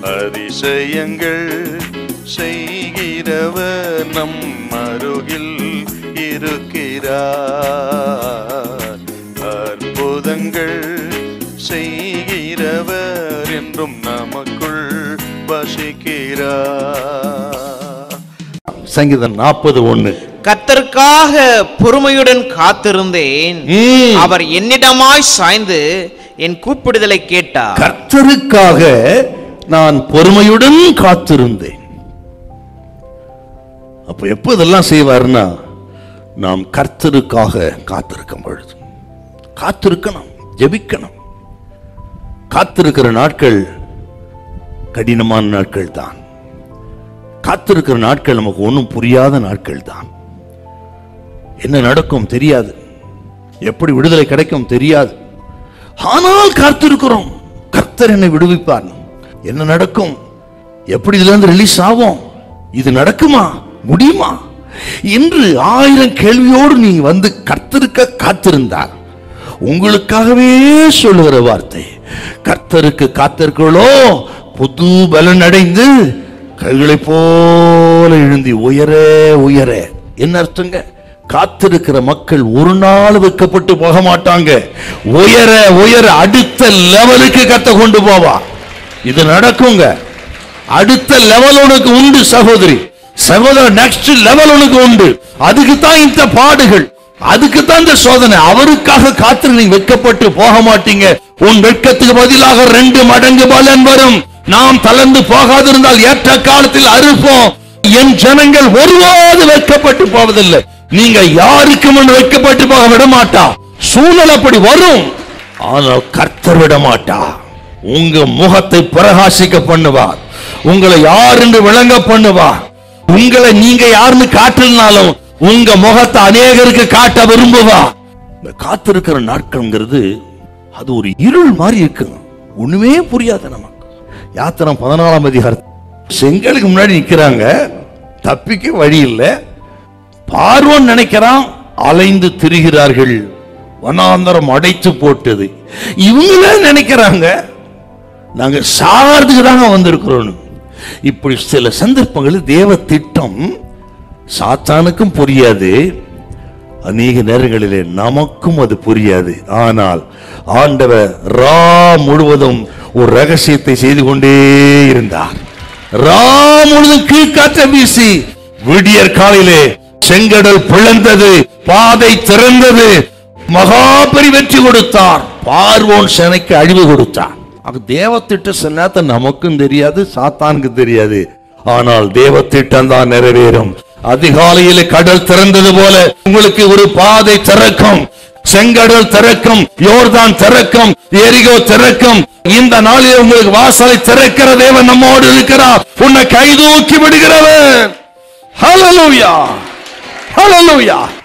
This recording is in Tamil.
அதிசயங்கள் செய்கிறவர் நம் அருகில் இருக்கிறார் அற்புதங்கள் செய்கிறவர் என்றும் நமக்குள் வசிக்கிறார் சங்கீதம் நாற்பது ஒண்ணு கர்த்தருக்காக பொறுமையுடன் காத்திருந்தேன் ம். அவர் என்னிடமாய் சாய்ந்து என் கூப்பிடுதலை கேட்டார் கர்த்தருக்காக நான் பொறுமையுடன் காத்திருந்தேன் அப்ப எப்ப இதெல்லாம் செய்வாருன்னா நாம் கர்த்தருக்காக காத்திருக்கும் பொழுது காத்திருக்கணும் ஜெபிக்கணும் காத்திருக்கிற நாட்கள் கடினமான நாட்கள் தான் காத்திருக்கிற நாட்கள் நமக்கு ஒன்றும் புரியாத நாட்கள் தான் என்ன நடக்கும் தெரியாது எப்படி விடுதலை கிடைக்கும் தெரியாது ஆனால் காத்திருக்கிறோம் கர்த்தர் என்னை விடுவிப்பார் என்ன நடக்கும் எப்படி இதுல இருந்து ரிலீஸ் ஆகும் இது நடக்குமா முடியுமா என்று ஆயிரம் கேள்வியோடு நீங்க வந்து கர்த்தருக்க காத்திருந்தார் உங்களுக்காகவே சொல்லுகிற வார்த்தை கர்த்தருக்கு காத்திருக்கிறோ புது பலன் அடைந்து கைகளை போல எழுந்தி உயர உயர என்ன அர்த்தங்க காத்திருக்கிற மக்கள் ஒரு நாள் வைக்கப்பட்டு போக மாட்டாங்க உயர உயர அடுத்த லெவலுக்கு கத்த கொண்டு போவா இது நடக்குங்க அடுத்த லெவல் உனக்கு உண்டு சகோதரி சகோதரர் நெக்ஸ்ட் லெவல் உனக்கு உண்டு அதுக்கு தான் இந்த பாடுகள் அதுக்கு தான் இந்த சோதனை அவருக்காக காத்திரு நீ வெட்கப்பட்டு போக மாட்டீங்க உன் வெட்கத்துக்கு பதிலாக ரெண்டு மடங்கு பலன் வரும் நாம் தளர்ந்து போகாதிருந்தால் ஏற்ற காலத்தில் அறுப்போம் என் ஜனங்கள் ஒருவாது வெட்கப்பட்டு போவதில்லை நீங்க யாருக்கு முன் வெட்கப்பட்டு போக விட மாட்டா சூழல் அப்படி வரும் ஆனால் கர்த்தர் விட மாட்டா உங்க முகத்தை பிரகாசிக்க பண்ணுவார் உங்களை யார் என்று விளங்க பண்ணுவார் உங்களை நீங்க யாருன்னு காட்டலனாலும் உங்க முகத்தை அநேகருக்கு காட்ட விரும்புவா இந்த காத்திருக்கிற நாட்கள்ங்கிறது அது ஒரு இருள் மாதிரி இருக்கு ஒண்ணுமே புரியாது நமக்கு யாத்திரம் பதினாலாம் அதிகாரம் செங்கலுக்கு முன்னாடி நிக்கிறாங்க தப்பிக்க வழி இல்லை பார்வன் நினைக்கிறான் அலைந்து திரிகிறார்கள் வனாந்தரம் அடைத்து போட்டது இவங்களே நினைக்கிறாங்க நாங்க சாகிறதுக்கு தாங்க வந்திருக்கிறோம் இப்படி சில சந்தர்ப்பங்களில் தேவ திட்டம் சாத்தானுக்கும் புரியாது அநேக நேரங்களிலே நமக்கும் அது புரியாது ஆனால் ஆண்டவர் ரா முழுவதும் ஒரு ரகசியத்தை செய்து கொண்டே இருந்தார் ரா முழுவதும் கீழ்காற்ற வீசி விடியற் காலையிலே செங்கடல் பிளந்தது பாதை திறந்தது மகாபரி வெற்றி கொடுத்தார் பார்வோன் சேனைக்கு அழிவு கொடுத்தார் அது தேவத்திட்ட சில நேரத்தை நமக்கும் தெரியாது சாத்தானுக்கு தெரியாது ஆனால் தேவத்திட்டம் தான் நிறைவேறும் அதிகாலையில் கடல் திறந்தது போல உங்களுக்கு ஒரு பாதை திறக்கும் செங்கடல் திறக்கும் யோர்தான் திறக்கும் எரிகோ திறக்கும் இந்த நாளில் உங்களுக்கு வாசலை திறக்கிற தேவன் நம்மோடு இருக்கிறார் உன்னை கைதூக்கி விடுகிறவர் ஹalleluya ஹalleluya